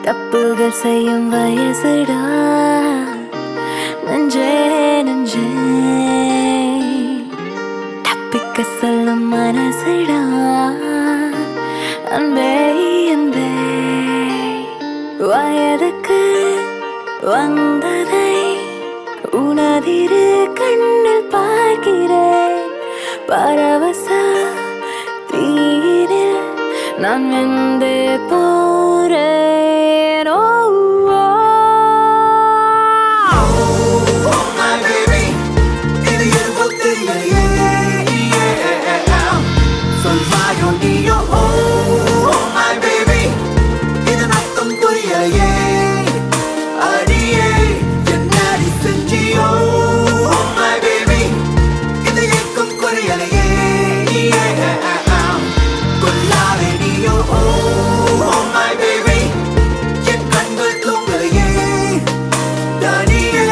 தப்புகள் செய்யும் வயசுடா நன்றே நன்றே தப்பிக்க சொல்லும் மனசுடா அன்பே அன்பே வயதுக்கு வந்ததை உனதிரு கண்ணில் பார்க்கிறேன் பரவச தீரில் நான் வெந்து போறேன் ஓ, ஓ. My baby, இது எதுவும் தெரியலையே. Yeah. சொல்வாயோ நீயோ Oh, my baby, இதன் அர்த்தம் புரியலையே. அடியே, என்னடி செஞ்சியோ? My baby, இது ஏக்கம் குறையலையே. Yeah. கொல்லாதே நீயோ Oh, my baby, என் கண்கள் தூங்கலையே. தனியே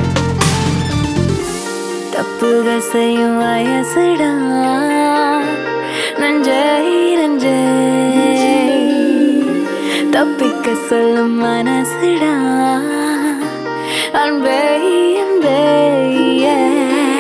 தப்புகள் செய்யும் வயசுடா நஞ்சை நஞ்சை தப்பிக்க சொல்லும் மனசுடா அன்பே அன்பே yeah.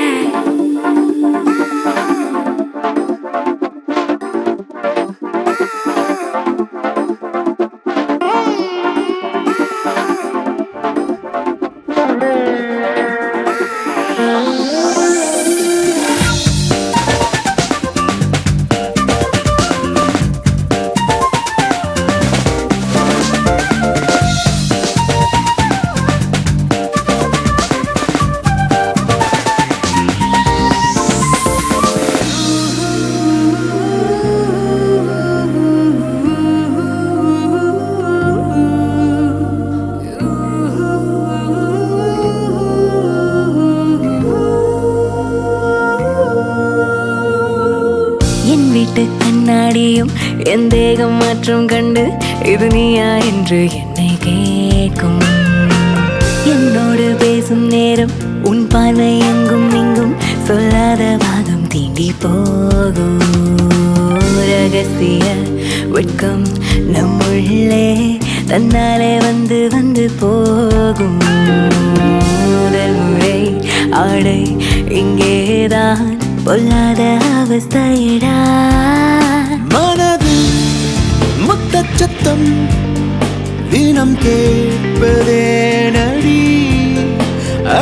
என் வீட்டு கண்ணாடியும் என் தேகம் மாற்றம் கண்டு இது நீயா என்று என்னை கேட்கும் என்னோடு பேசும் நேரம் உன் பார்வை எங்கும் இங்கும் சொல்லாத வாதம் தீண்டி போகும் ரகசிய வெட்கம் நம்முள்ளே தன்னாலே வந்து வந்து போகும் முதல் முறை ஆடை இங்கேதான் பொல்லாத அவஸ்தையடா மனது முத்தச்சத்தம் தினம் கேட்பதே நடி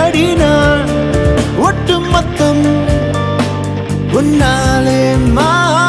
அடினாள் ஒட்டு மொத்தம் உன்னாலே மா